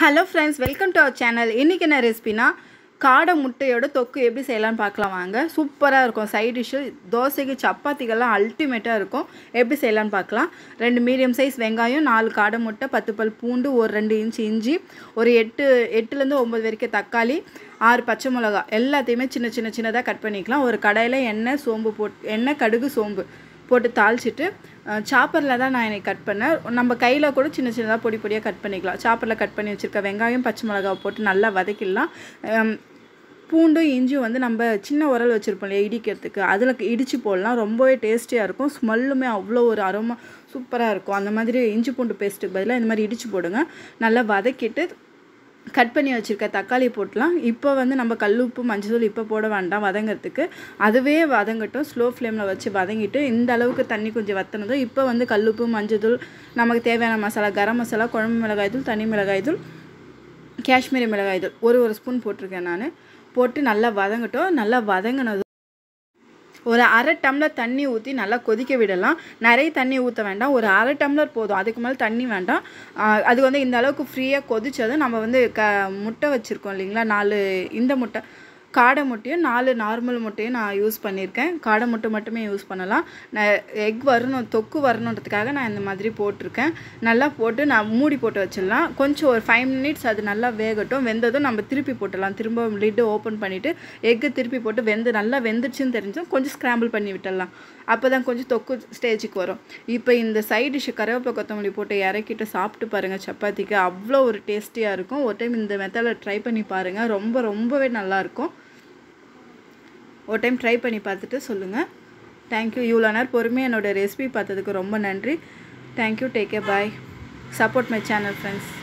hello friends welcome to our channel இன்றைக்கி என்ன ரெசிபினா காடை முட்டையோட தொக்கு எப்படி செய்யலாம்னு பார்க்கலாம் வாங்க சூப்பராக இருக்கும் சைட் டிஷ்ஷு தோசைக்கு சப்பாத்திக்கெல்லாம் அல்டிமேட்டாக இருக்கும் எப்படி செய்யலாம்னு பார்க்கலாம் ரெண்டு மீடியம் சைஸ் வெங்காயம் நாலு காடை முட்டை பத்து பல் பூண்டு ஒரு ரெண்டு இன்ச்சு இஞ்சி ஒரு எட்டு எட்டுலேருந்து ஒம்பது வரைக்கும் தக்காளி ஆறு பச்சை மிளகா எல்லாத்தையுமே சின்ன சின்ன சின்னதாக கட் பண்ணிக்கலாம் ஒரு கடாயில் எண்ணெய் சோம்பு போட்டு எண்ணெய் கடுகு சோம்பு போட்டு தாளிச்சிட்டு சாப்பரில் தான் நான் எனக்கு கட் பண்ணேன் நம்ம கையில் கூட சின்ன சின்னதாக பொடி பொடியாக கட் பண்ணிக்கலாம் சாப்பரில் கட் பண்ணி வச்சுருக்க வெங்காயம் பச்சை மிளகாவை போட்டு நல்லா வதக்கிடலாம் அம், பூண்டும் இஞ்சியும் வந்து நம்ம சின்ன உரல் வச்சுருப்போம் இல்லையா இடிக்கிறதுக்கு அதில் இடித்து போடலாம் ரொம்பவே டேஸ்டியாக இருக்கும் ஸ்மெல்லுமே அவ்வளோ ஒரு அரோமா சூப்பராக இருக்கும் அந்த மாதிரி இஞ்சி பூண்டு பேஸ்ட்டுக்கு பதிலாக இந்த மாதிரி இடித்து போடுங்க நல்லா வதக்கிட்டு கட் பண்ணி வச்சுருக்க தக்காளி போட்டலாம் இப்போ வந்து நம்ம கல் உப்பு மஞ்சள் இப்போ போட வேண்டாம் வதங்கிறதுக்கு அதுவே வதங்கட்டும் ஸ்லோ ஃப்ளேமில் வச்சு வதங்கிட்டு இந்த அளவுக்கு தண்ணி கொஞ்சம் வத்தனதும் இப்போ வந்து கல் உப்பு மஞ்சள் நமக்கு தேவையான மசாலா கரம் மசாலா குழம்பு மிளகாய் தூள் தனி மிளகாய் தூள் காஷ்மீரி மிளகாய் தூள் ஒரு ஒரு ஸ்பூன் போட்டிருக்கேன் நான் போட்டு நல்லா வதங்கட்டும் நல்லா வதங்கினதும் ஒரு அரை டம்ளர் தண்ணி ஊற்றி நல்லா கொதிக்க விடலாம் நிறைய தண்ணி ஊற்ற வேண்டாம் ஒரு அரை டம்ளர் போதும் அதுக்கு மேலே தண்ணி வேண்டாம் ஆஹ் அது வந்து இந்த அளவுக்கு ஃப்ரீயாக கொதிச்சதும் நம்ம வந்து க முட்டை வச்சுருக்கோம் இல்லைங்களா நாலு இந்த முட்டை காடை முட்டையும் நாலு நார்மல் முட்டையும் நான் யூஸ் பண்ணியிருக்கேன் காடை முட்டை மட்டுமே யூஸ் பண்ணலாம் நான் எக் வரணும் தொக்கு வரணுன்றதுக்காக நான் இந்த மாதிரி போட்டிருக்கேன் நல்லா போட்டு நான் மூடி போட்டு வச்சிடலாம் கொஞ்சம் ஒரு ஃபைவ் மினிட்ஸ் அது நல்லா வேகட்டும் வெந்ததும் நம்ம திருப்பி போட்டுடலாம் திரும்ப லிட்டு ஓப்பன் பண்ணிவிட்டு எக்கு திருப்பி போட்டு வெந்து நல்லா வெந்துருச்சுன்னு தெரிஞ்சும் கொஞ்சம் ஸ்க்ராம்பிள் பண்ணி விட்டுடலாம் அப்போ தான் கொஞ்சம் தொக்கு ஸ்டேஜுக்கு வரும் இப்போ இந்த சைட் டிஷ்ஷு கருவேப்பிலை கொத்தமல்லி போட்டு இறக்கிட்டு சாப்பிட்டு பாருங்கள் சப்பாத்திக்கு அவ்வளோ ஒரு டேஸ்டியாக இருக்கும் ஒரு டைம் இந்த மெத்தடில் ட்ரை பண்ணி பாருங்கள் ரொம்ப ரொம்பவே நல்லாயிருக்கும் ஒரு டைம் ட்ரை பண்ணி பார்த்துட்டு சொல்லுங்கள் தேங்க்யூ இவ்வளோ நேரம் பொறுமையாக என்னோடய ரெசிபி பார்த்ததுக்கு ரொம்ப நன்றி thank you take care bye support my channel friends